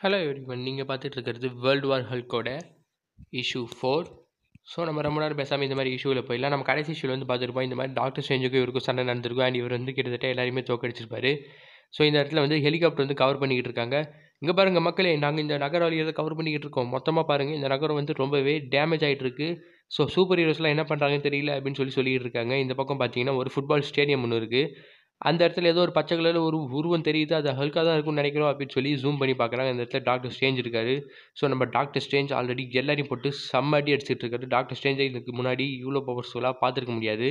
hello everyone நீங்கள் பார்த்துட்டு இருக்கிறது வேர்ல்டு வார் ஹல்கோட இஷ்யூ ஃபோர் ஸோ நம்ம ரொம்ப நேரம் பேசாமல் இந்த மாதிரி இஷ்யூவில் போயிடலாம் நம்ம கடைசி இஷ்யூவில் வந்து பார்த்துருப்போம் இந்த மாதிரி டாக்டர் ஸ்ட்ரேஞ்சுக்கும் இவருக்கும் சண்டை நடந்திருக்கும் அண்ட் இவர் வந்து கிட்டத்தட்ட எல்லாருமே தோக்கடிச்சிருப்பாரு ஸோ இந்த இடத்துல வந்து ஹெலிகாப்டர் வந்து கவர் பண்ணிக்கிட்டு இருக்காங்க இங்கே பாருங்கள் மக்களே நாங்கள் இந்த நகர வழியை கவர் பண்ணிக்கிட்டு இருக்கோம் மொத்தமாக பாருங்கள் இந்த நகரம் வந்து ரொம்பவே டேமேஜ் ஆகிட்டு இருக்கு ஸோ சூப்பர் ஹீரோஸ்லாம் என்ன பண்ணுறாங்கன்னு தெரியல அப்படின்னு சொல்லி சொல்லிட்டு இருக்காங்க இந்த பக்கம் பார்த்தீங்கன்னா ஒரு ஃபுட்பால் ஸ்டேடியம் ஒன்று இருக்குது அந்த இடத்துல ஏதோ ஒரு பச்சை கலரில் ஒரு உருவம் தெரியுது அது ஹல்காக தான் இருக்கும்னு நினைக்கிறோம் அப்படின்னு சொல்லி ஜூம் பண்ணி பார்க்குறாங்க அந்த இடத்துல டாக்டர் ஸ்டேஞ்ச் இருக்காரு ஸோ நம்ம டாக்டர் ஸ்டேஞ்ச் ஆல்ரெடி எல்லாரையும் போட்டு செம்ம அடி அடிச்சிட்டு இருக்காரு டாக்டர் ஸ்டேஞ்சை இதுக்கு முன்னாடி இவ்வளோ பவர்ஸ்ஃபுல்லாக பார்த்துருக்க முடியாது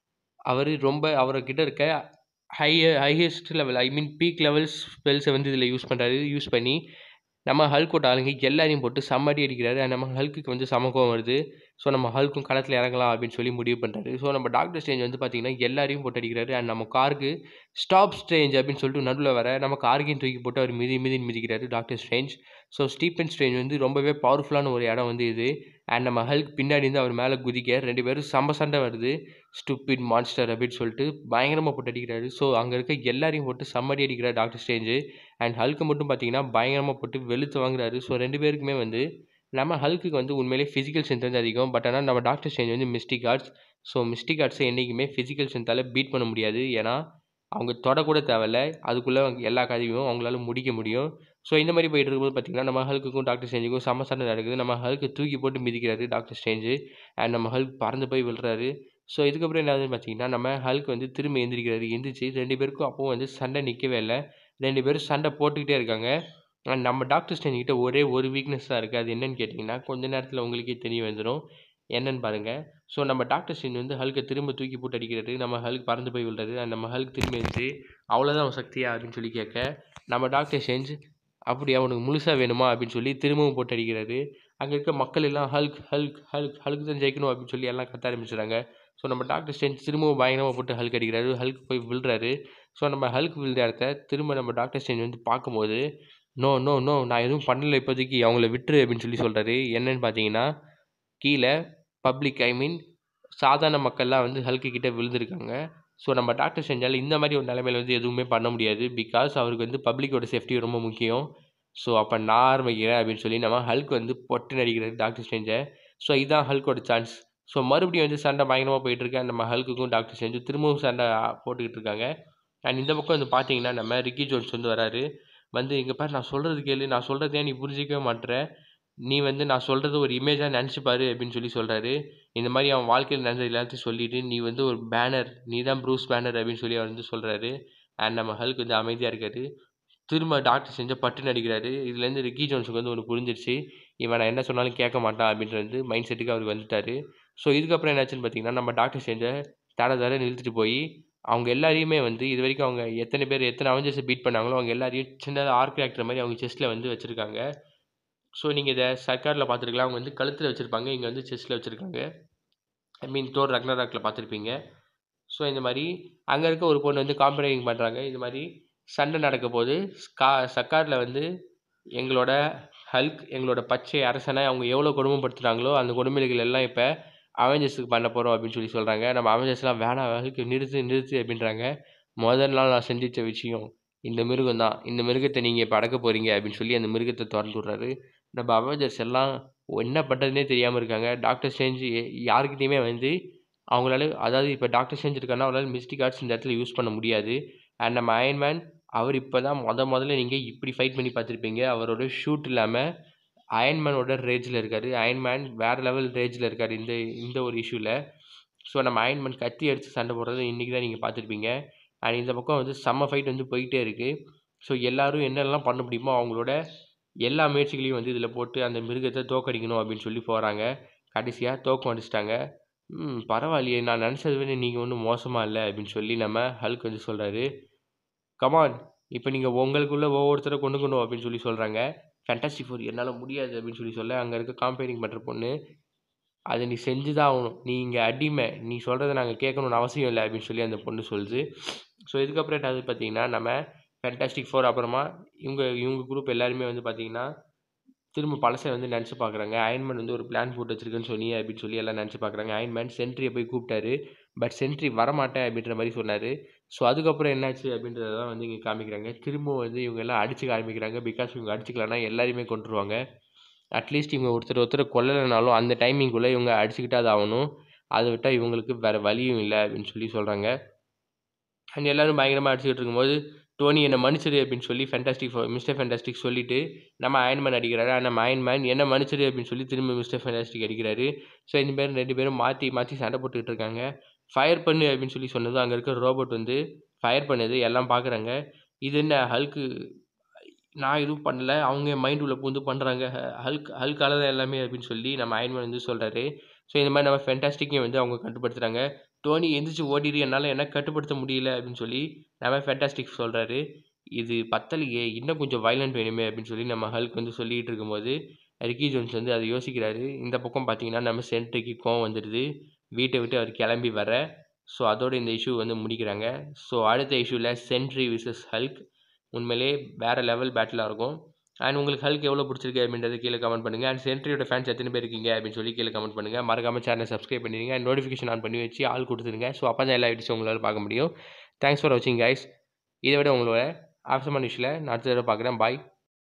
அவர் ரொம்ப அவர்கிட்ட இருக்க high highest level I mean peak levels ஸ்பெல்ஸை வந்து இதில் யூஸ் பண்ணுறாரு யூஸ் பண்ணி நம்ம ஹல்கோட ஆளுங்க எல்லாரையும் போட்டு செம்ம அடி அடிக்கிறாரு and நம்ம ஹல்க்குக்கு வந்து செம கோவம் வருது ஸோ நம்ம ஹல்க்கும் களத்தில் இறங்கலாம் அப்படின்னு சொல்லி முடிவு பண்ணுறாரு ஸோ நம்ம டாக்டர் ஸ்டேஞ்ச் வந்து பார்த்தீங்கன்னா எல்லாரையும் போட்டு அடிக்கிறாரு அண்ட் நம்ம காருக்கு ஸ்டாப் ஸ்ட்ரேஞ்ச் அப்படின்னு சொல்லிட்டு நடுவில் வர நம்ம கார்கையும் தூக்கி போட்டு அவர் மிதி மிதி மிதிக்கிறாரு doctor Strange so Stephen Strange வந்து ரொம்பவே பவர்ஃபுல்லான ஒரு இடம் வந்து இது அண்ட் நம்ம ஹல்க் பின்னாடி இருந்து அவர் மேலே குதிக்க ரெண்டு பேரும் சம்ப சண்டை வருது ஸ்டூப்பிட் மான்ஸ்டர் அப்படின்னு சொல்லிட்டு பயங்கரமாக போட்டு அடிக்கிறாரு ஸோ அங்கே இருக்க எல்லாரையும் போட்டு செம்மடி அடிக்கிறார் டாக்டர் ஸ்டேஞ்சு அண்ட் ஹல்க்கு மட்டும் பார்த்தீங்கன்னா பயங்கரமாக போட்டு வெளுத்து வாங்குறாரு ஸோ ரெண்டு பேருக்குமே வந்து நம்ம ஹல்க்குக்கு வந்து உண்மையிலே ஃபிசிக்கல் ஸ்ட்ரென்த் வந்து அதிகம் பட் ஆனால் நம்ம டாக்டர் ஸ்ட்ரேஞ்ச் வந்து மிஸ்டிக் ஆர்ட்ஸ் ஸோ மிஸ்டிக் ஆர்ட்ஸை என்றைக்குமே ஃபிசிக்கல் ஸ்ட்ரென்த்தால் பீட் பண்ண முடியாது ஏன்னா அவங்க தொடக்கூட தேவையில்ல அதுக்குள்ளே எல்லா கதையும் அவங்களால முடிக்க முடியும் ஸோ இந்த மாதிரி போயிட்டு இருக்கும்போது பார்த்தீங்கன்னா நம்ம ஹல்க்குக்கும் டாக்டர் ஸ்ட்ரேஞ்சுக்கும் செம்ம சண்டை நடக்குது நம்ம ஹல்க்கு தூக்கி போட்டு மிதிக்கிறாரு டாக்டர் ஸ்ட்ரேஞ்சு அண்ட் நம்ம ஹல்க் பறந்து போய் விழுறாரு ஸோ இதுக்கப்புறம் என்ன ஆகுதுன்னு பார்த்தீங்கன்னா நம்ம ஹல்க் வந்து திரும்ப எந்திரிக்கிறாரு எந்திரிச்சு ரெண்டு பேருக்கும் அப்போவும் வந்து சண்டை நிற்கவே இல்லை ரெண்டு பேரும் சண்டை போட்டுக்கிட்டே இருக்காங்க அண்ட் நம்ம டாக்டர் ஸ்டேஞ்ச் கிட்ட ஒரே ஒரு வீக்னஸ் தான் இருக்குது அது என்னன்னு கேட்டிங்கன்னா கொஞ்ச நேரத்தில் உங்களுக்கே தெரிய வந்துடும் என்னன்னு பாருங்கள் ஸோ நம்ம டாக்டர் ஸ்டேஞ்ச் வந்து ஹல்கை திரும்ப தூக்கி போட்டு அடிக்கிறாரு நம்ம ஹல்க் பறந்து போய் விழுறாரு அண்ட் நம்ம ஹல்க் திரும்ப எழுந்து அவ்வளோதான் அவன் சக்தியா அப்படின்னு சொல்லி கேட்க நம்ம டாக்டர் ஸ்டேஞ்ச் அப்படி அவனுக்கு முழுசாக வேணுமா அப்படின்னு சொல்லி திரும்பவும் போட்டு அடிக்கிறாரு அங்கே இருக்க மக்கள் எல்லாம் ஹல்க் ஹல்க் ஹல்க் ஹல்க் தான் ஜெயிக்கணும் அப்படின்னு சொல்லி எல்லாம் கத்த ஆரம்பிச்சிடுறாங்க ஸோ நம்ம டாக்டர் ஸ்டேஞ்ச் திரும்பவும் பயங்கரமாக போட்டு ஹல்க் அடிக்கிறாரு ஹல்க் போய் விழுறாரு ஸோ நம்ம ஹல்க் விழுந்த இடத்த திரும்ப நம்ம டாக்டர் ஸ்டேஞ்ச் வந்து பார்க்கும்போது நோ நோ நோ நான் எதுவும் பண்ணல இப்போதைக்கு அவங்கள விட்டுரு அப்படின்னு சொல்லி சொல்கிறாரு என்னன்னு பார்த்தீங்கன்னா கீழே பப்ளிக் ஐ மீன் சாதாரண மக்கள்லாம் வந்து ஹல்க்கு கிட்ட விழுந்திருக்காங்க ஸோ நம்ம டாக்டர் செஞ்சால் இந்த மாதிரி ஒரு நிலைமையில வந்து எதுவுமே பண்ண முடியாது பிகாஸ் அவருக்கு வந்து பப்ளிக்கோட சேஃப்டி ரொம்ப முக்கியம் ஸோ அப்போ நான் ஆரம்பிக்கிறேன் அப்படின்னு சொல்லி நம்ம ஹல்க் வந்து பொட்டு நடிக்கிறாரு டாக்டர் ஸ்டேஞ்சை ஸோ இதுதான் ஹல்கோட சான்ஸ் ஸோ மறுபடியும் வந்து சண்டை பயங்கரமாக போயிட்டுருக்கு நம்ம ஹல்க்குக்கும் டாக்டர் ஸ்டேஞ்சும் திரும்பவும் சண்டை போட்டுக்கிட்டு இருக்காங்க அண்ட் இந்த பக்கம் வந்து பார்த்தீங்கன்னா நம்ம ரிக்கி ஜோன்ஸ் வந்து வராரு வந்து இங்கே பாரு நான் சொல்கிறது கேளு நான் சொல்கிறதே நீ புரிஞ்சிக்கவே மாட்டுற நீ வந்து நான் சொல்கிறது ஒரு இமேஜாக நினச்சி பாரு அப்படின்னு சொல்லி சொல்கிறாரு இந்த மாதிரி அவன் வாழ்க்கையில் நடந்தது எல்லாத்தையும் சொல்லிவிட்டு நீ வந்து ஒரு பேனர் நீ தான் ப்ரூஸ் பேனர் அப்படின்னு சொல்லி அவர் வந்து சொல்கிறாரு அண்ட் நம்ம ஹல்க் வந்து அமைதியாக இருக்காரு திரும்ப டாக்டர் செஞ்ச பட்டு நடிக்கிறாரு இதுலேருந்து ரிக்கி ஜோன்ஸுக்கு வந்து ஒன்று புரிஞ்சிருச்சு இவன் நான் என்ன சொன்னாலும் கேட்க மாட்டான் அப்படின்ற வந்து மைண்ட் செட்டுக்கு அவருக்கு வந்துட்டாரு ஸோ இதுக்கப்புறம் என்னாச்சுன்னு பார்த்தீங்கன்னா நம்ம டாக்டர் செஞ்ச தட தர நிறுத்திட்டு போய் அவங்க எல்லாரையுமே வந்து இது வரைக்கும் அவங்க எத்தனை பேர் எத்தனை அவஞ்சர்ஸை பீட் பண்ணாங்களோ அவங்க எல்லாரையும் சின்னதாக ஆர்க் ஆக்டர் மாதிரி அவங்க செஸ்ட்டில் வந்து வச்சுருக்காங்க ஸோ நீங்கள் இதை சர்க்காரில் பார்த்துருக்கலாம் அவங்க வந்து கழுத்தில் வச்சுருப்பாங்க இங்கே வந்து செஸ்ட்டில் வச்சுருக்காங்க ஐ மீன் தோர் ரக்னராக்கில் பார்த்துருப்பீங்க ஸோ இந்த மாதிரி அங்கே இருக்க ஒரு பொண்ணு வந்து காம்பரைங் பண்ணுறாங்க இது மாதிரி சண்டை நடக்க போது ஸ்கா சர்க்காரில் வந்து எங்களோட ஹல்க் எங்களோட பச்சை அரசனை அவங்க எவ்வளோ கொடுமைப்படுத்துகிறாங்களோ அந்த கொடுமைகள் எல்லாம் இப்போ அவெஞ்சர்ஸுக்கு பண்ண போகிறோம் அப்படின்னு சொல்லி சொல்கிறாங்க நம்ம அவெஞ்சர்ஸ்லாம் வேணாம் ஹல்க்கு நிறுத்து நிறுத்து அப்படின்றாங்க முதல் நாள் நான் செஞ்சிச்ச விஷயம் இந்த மிருகம் தான் இந்த மிருகத்தை நீங்கள் இப்போ அடக்க போகிறீங்க அப்படின்னு சொல்லி அந்த மிருகத்தை திறந்து விட்றாரு நம்ம அவெஞ்சர்ஸ் எல்லாம் என்ன பண்ணுறதுனே தெரியாமல் இருக்காங்க டாக்டர் ஸ்ட்ரேஞ்ச் யாருக்கிட்டையுமே வந்து அவங்களால அதாவது இப்போ டாக்டர் ஸ்ட்ரேஞ்ச் இருக்காங்கன்னா அவங்களால மிஸ்டிக் ஆர்ட்ஸ் இந்த இடத்துல யூஸ் பண்ண முடியாது அண்ட் நம்ம அயன்மேன் அவர் இப்போ தான் முத முதல்ல நீங்கள் இப்படி ஃபைட் பண்ணி பார்த்துருப்பீங்க அவரோட ஷூட் இல்லாமல் அயன்மேனோட ரேஜில் இருக்கார் அயன்மேன் வேறு லெவல் ரேஜில் இருக்கார் இந்த இந்த ஒரு இஷ்யூவில் ஸோ நம்ம அயன்மேன் கத்தி அடித்து சண்டை போடுறது இன்றைக்கி தான் நீங்கள் பார்த்துருப்பீங்க அண்ட் இந்த பக்கம் வந்து செம்ம ஃபைட் வந்து போயிட்டே இருக்குது ஸோ எல்லோரும் என்னெல்லாம் பண்ண முடியுமோ அவங்களோட எல்லா முயற்சிகளையும் வந்து இதில் போட்டு அந்த மிருகத்தை தோக்கடிக்கணும் அப்படின்னு சொல்லி போகிறாங்க கடைசியாக தோக்கம் அடிச்சிட்டாங்க ம் பரவாயில்லையே நான் நினச்சது விட நீங்கள் ஒன்றும் மோசமாக இல்லை அப்படின்னு சொல்லி நம்ம ஹல்க் வந்து சொல்கிறாரு கமான் இப்போ நீங்கள் உங்களுக்குள்ளே ஒவ்வொருத்தரை கொண்டுக்கணும் அப்படின்னு சொல்லி சொல்கிறாங்க ஃபேண்டாஸ்டிக் ஃபோர் என்னால் முடியாது அப்படின்னு சொல்லி சொல்ல அங்கே இருக்க காம்பேரிங் பண்ணுற பொண்ணு அதை நீ செஞ்சு தான் ஆகணும் நீ இங்கே அடிமை நீ சொல்கிறத நாங்கள் கேட்கணுன்னு அவசியம் இல்லை அப்படின்னு சொல்லி அந்த பொண்ணு சொல்லுது ஸோ இதுக்கப்புறம் என்னது பார்த்தீங்கன்னா நம்ம ஃபேண்டாஸ்டிக் ஃபோர் அப்புறமா இவங்க இவங்க குரூப் எல்லாருமே வந்து பார்த்தீங்கன்னா திரும்ப பழசை வந்து நினச்சி பார்க்குறாங்க அயன்மேன் வந்து ஒரு பிளான் போட்டு வச்சிருக்குன்னு சொன்னி அப்படின்னு சொல்லி எல்லாம் நினச்சி பார்க்குறாங்க அயன்மேன் சென்ட்ரியை போய் கூப்பிட்டாரு பட் சென்ட்ரி வரமாட்டேன் அப்படின்ற மாதிரி சொன்னார் ஸோ அதுக்கப்புறம் என்னாச்சு அப்படின்றத தான் வந்து இங்கே காமிக்கிறாங்க திரும்பவும் வந்து இவங்க எல்லாம் அடிச்சுக்க ஆரம்பிக்கிறாங்க பிகாஸ் இவங்க அடிச்சுக்கலன்னா எல்லாரையுமே கொண்டுருவாங்க அட்லீஸ்ட் இவங்க ஒருத்தர் ஒருத்தர் கொல்லலைனாலும் அந்த டைமிங்குள்ளே இவங்க அடிச்சுக்கிட்டா அது ஆகணும் அதை விட்டால் இவங்களுக்கு வேறு வழியும் இல்லை அப்படின்னு சொல்லி சொல்கிறாங்க அண்ட் எல்லோரும் பயங்கரமாக அடிச்சுக்கிட்டு இருக்கும்போது டோனி என்னை மன்னிச்சிடு அப்படின்னு சொல்லி ஃபேண்டாஸ்டிக் மிஸ்டர் ஃபேண்டாஸ்டிக் சொல்லிட்டு நம்ம அயன்மேன் அடிக்கிறாரு ஆனால் நம்ம அயன்மேன் என்ன மன்னிச்சிடு அப்படின்னு சொல்லி திரும்ப மிஸ்டர் ஃபேண்டாஸ்டிக் அடிக்கிறாரு ஸோ இந்த பேர் ரெண்டு பேரும் மாற்றி மாற்றி சண்டை போட்டுக்கிட்டு இருக்காங்க ஃபயர் பண்ணு அப்படின்னு சொல்லி சொன்னது அங்கே இருக்க ரோபோட் வந்து ஃபயர் பண்ணுது எல்லாம் பார்க்குறாங்க இது என்ன ஹல்க்கு நான் எதுவும் பண்ணல அவங்க என் மைண்ட் உள்ள பூந்து பண்ணுறாங்க ஹல்க் ஹல்கால தான் எல்லாமே அப்படின்னு சொல்லி நம்ம அயன்மேன் வந்து சொல்கிறாரு ஸோ இந்த மாதிரி நம்ம ஃபென்டாஸ்டிக்கையும் வந்து அவங்க கட்டுப்படுத்துகிறாங்க டோனி எந்திரிச்சு ஓடிடு என்னால் என்ன கட்டுப்படுத்த முடியல அப்படின்னு சொல்லி நம்ம ஃபென்டாஸ்டிக் சொல்கிறாரு இது பத்தலையே இன்னும் கொஞ்சம் வைலண்ட் வேணுமே அப்படின்னு சொல்லி நம்ம ஹல்க் வந்து சொல்லிகிட்டு இருக்கும்போது ரிக்கி ஜோன்ஸ் வந்து அதை யோசிக்கிறாரு இந்த பக்கம் பார்த்தீங்கன்னா நம்ம சென்ட்ரிக்கு கோவம் வந்துடுது வீட்டை விட்டு அவர் கிளம்பி வர ஸோ அதோட இந்த இஷ்யூ வந்து முடிக்கிறாங்க ஸோ அடுத்த இஷ்யூவில் சென்ட்ரி விசஸ் ஹல்க் உண்மையிலே வேறு லெவல் பேட்டிலாக இருக்கும் அண்ட் உங்களுக்கு ஹல்க் எவ்வளோ பிடிச்சிருக்கு அப்படின்றது கீழே கமெண்ட் பண்ணுங்கள் அண்ட் சென்ட்ரியோட ஃபேன்ஸ் எத்தனை பேர் இருக்கீங்க அப்படின்னு சொல்லி கீழே கமெண்ட் பண்ணுங்கள் மறக்காம சேனலை சப்ஸ்கிரைப் பண்ணிடுங்க அண்ட் நோட்டிஃபிகேஷன் ஆன் பண்ணி வச்சு ஆள் கொடுத்துருங்க ஸோ அப்போ தான் எல்லா வீடியோஸும் உங்களால் பார்க்க முடியும் தேங்க்ஸ் ஃபார் வாட்சிங் கைஸ் இதை விட உங்களோட ஆப்சமான விஷயில் நான் அடுத்த தடவை பார்க்குறேன் பாய்